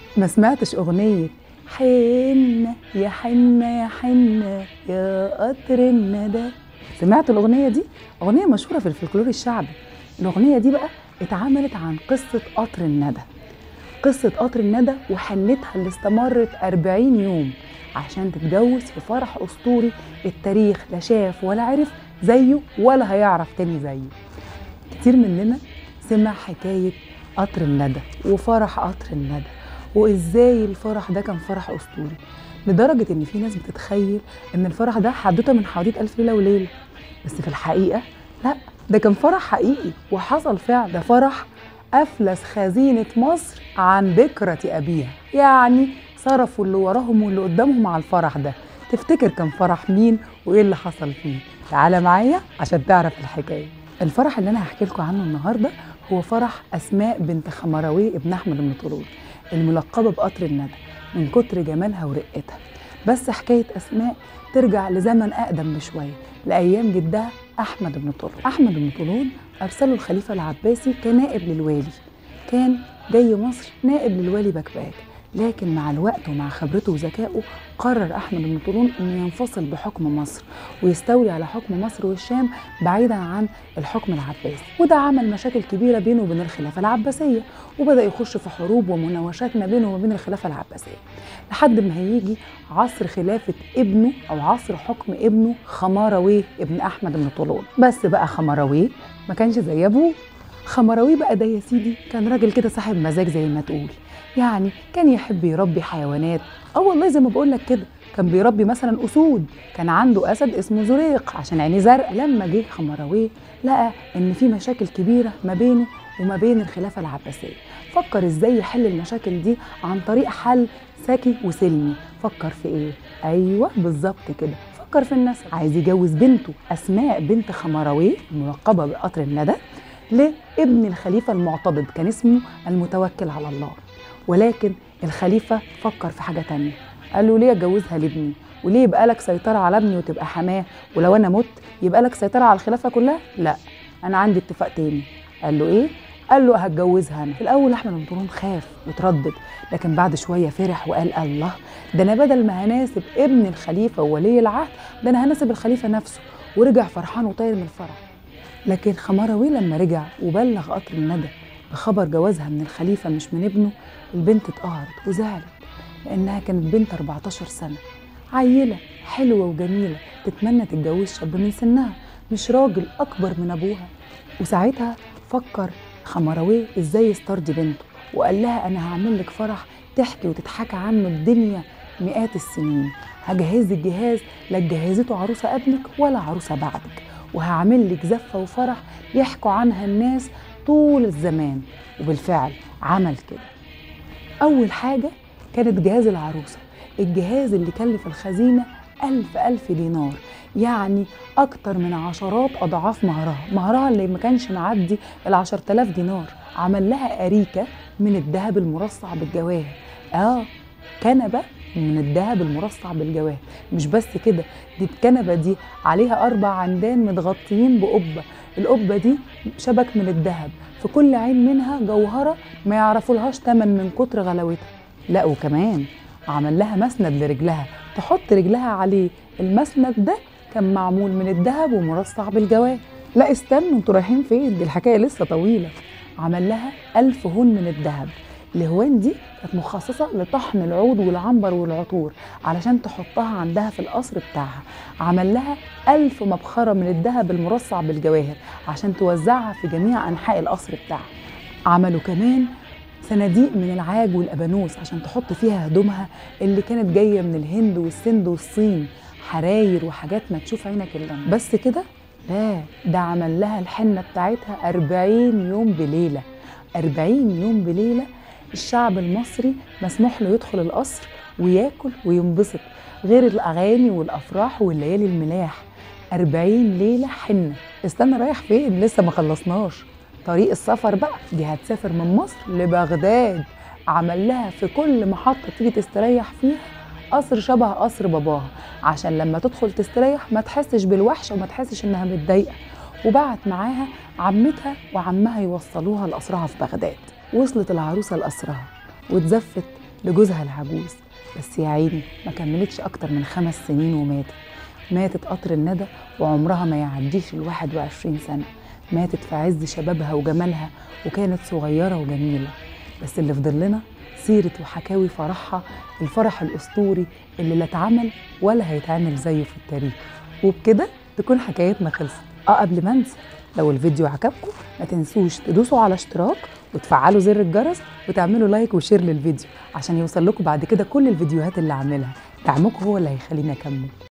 ما سمعتش أغنية حنة يا حنة يا حنة يا قطر الندى سمعت الأغنية دي؟ أغنية مشهورة في الفلكلور الشعبي الأغنية دي بقى اتعملت عن قصة قطر الندى قصة قطر الندى وحنتها اللي استمرت 40 يوم عشان تتجوز في فرح أسطوري التاريخ لا شاف ولا عرف زيه ولا هيعرف تاني زيه كتير مننا سمع حكاية قطر الندى وفرح قطر الندى وازاي الفرح ده كان فرح اسطوري لدرجه ان في ناس بتتخيل ان الفرح ده حدوته من حواديت الف ليله وليله بس في الحقيقه لا ده كان فرح حقيقي وحصل فعل ده فرح افلس خزينه مصر عن بكره ابيها يعني صرفوا اللي وراهم واللي قدامهم على الفرح ده تفتكر كان فرح مين وايه اللي حصل فيه تعالى معايا عشان تعرف الحكايه الفرح اللي انا هحكي لكم عنه النهارده هو فرح اسماء بنت خمراوي ابن احمد بن طولون الملقبه بقطر الندى من كتر جمالها ورقتها بس حكايه اسماء ترجع لزمن اقدم بشويه لايام جدها احمد بن طولون احمد بن طولون ارسله الخليفه العباسي كنائب للوالي كان جاي مصر نائب للوالي بكباك لكن مع الوقت ومع خبرته وذكائه قرر احمد بن طولون انه ينفصل بحكم مصر ويستولي على حكم مصر والشام بعيدا عن الحكم العباسي وده عمل مشاكل كبيره بينه وبين الخلافه العباسيه وبدا يخش في حروب ومناوشات ما بينه وما بين الخلافه العباسيه لحد ما هيجي عصر خلافه ابنه او عصر حكم ابنه خمارويه ابن احمد بن طولون بس بقى خمارويه ما كانش زي ابوه خمراوي بقى ده يا سيدي كان راجل كده صاحب مزاج زي ما تقول يعني كان يحب يربي حيوانات اه والله زي ما بقول لك كده كان بيربي مثلا اسود كان عنده اسد اسمه زريق عشان عينيه زرق لما جه خمراويه لقى ان في مشاكل كبيره ما بينه وما بين الخلافه العباسيه فكر ازاي يحل المشاكل دي عن طريق حل ذكي وسلمي فكر في ايه ايوه بالظبط كده فكر في النسب عايز يجوز بنته اسماء بنت خمراويه الملقبه بقطر الندى لابن الخليفه المعتضد كان اسمه المتوكل على الله ولكن الخليفه فكر في حاجه تانية قال له ليه اتجوزها لابني وليه يبقى لك سيطره على ابني وتبقى حماه ولو انا مت يبقى لك سيطره على الخلافه كلها لا انا عندي اتفاق تاني قال له ايه قال له هتجوزها انا في الاول احمد بن طولون خاف وتردد لكن بعد شويه فرح وقال الله ده انا بدل ما هناسب ابن الخليفه وولي العهد ده انا هناسب الخليفه نفسه ورجع فرحان وطاير من الفرح لكن خمراوي لما رجع وبلغ قطر الندى بخبر جوازها من الخليفة مش من ابنه البنت اتقهرت وزعلت لأنها كانت بنت 14 سنة عيلة حلوة وجميلة تتمنى تتجوز شاب من سنها مش راجل أكبر من أبوها وساعتها فكر خمراوي إزاي يسترضي بنته وقال لها أنا هعمل لك فرح تحكي وتتحكى عنه الدنيا مئات السنين هجهز لك جهاز لا اتجهزته عروسة قبلك ولا عروسة بعدك وهعمل لك زفة وفرح يحكوا عنها الناس طول الزمان وبالفعل عمل كده أول حاجة كانت جهاز العروسة الجهاز اللي كلف الخزينة ألف ألف دينار يعني أكتر من عشرات أضعاف مهرها مهرها اللي ما كانش معدي العشر تلاف دينار عمل لها أريكة من الذهب المرصع بالجواهر آه كنبة من الذهب المرصع بالجواهر مش بس كده دي الكنبة دي عليها أربع عمدان متغطيين بقبة القبة دي شبك من الذهب في كل عين منها جوهرة ما يعرفولهاش تمن من كتر غلاوتها لا وكمان عمل لها مسند لرجلها تحط رجلها عليه المسند ده كان معمول من الذهب ومرصع بالجواهر لا استنوا انتوا رايحين فين دي الحكاية لسه طويلة عمل لها ألف هون من الذهب الهوان دي كانت مخصصة لطحن العود والعنبر والعطور علشان تحطها عندها في القصر بتاعها عمل لها ألف مبخرة من الذهب المرصع بالجواهر عشان توزعها في جميع أنحاء القصر بتاعها عملوا كمان صناديق من العاج والأبانوس عشان تحط فيها هدومها اللي كانت جاية من الهند والسند والصين حراير وحاجات ما تشوف عينك إلا بس كده لا ده عمل لها الحنة بتاعتها أربعين يوم بليلة أربعين يوم بليلة الشعب المصري مسموح له يدخل القصر وياكل وينبسط غير الأغاني والأفراح والليالي الملاح أربعين ليلة حنة استنى رايح فين لسه ما خلصناش طريق السفر بقى دي هتسافر من مصر لبغداد عمل لها في كل محطة تيجي تستريح فيها قصر شبه قصر باباها عشان لما تدخل تستريح ما تحسش بالوحشة وما تحسش انها متضايقة وبعت معاها عمتها وعمها يوصلوها لقصرها في بغداد وصلت العروسة لقصرها واتزفت لجوزها العجوز بس يا عيني ما كملتش أكتر من خمس سنين وماتت ماتت قطر الندى وعمرها ما يعديش الواحد وعشرين سنة ماتت في عز شبابها وجمالها وكانت صغيرة وجميلة بس اللي فضل لنا سيرة وحكاوي فرحها الفرح الأسطوري اللي لا اتعمل ولا هيتعمل زيه في التاريخ وبكده تكون حكايتنا خلصت اه قبل ما انسى لو الفيديو عجبكم ما تنسوش تدوسوا على اشتراك وتفعلوا زر الجرس وتعملوا لايك وشير للفيديو عشان يوصل لكم بعد كده كل الفيديوهات اللي عاملها دعمكم هو اللي هيخليني اكمل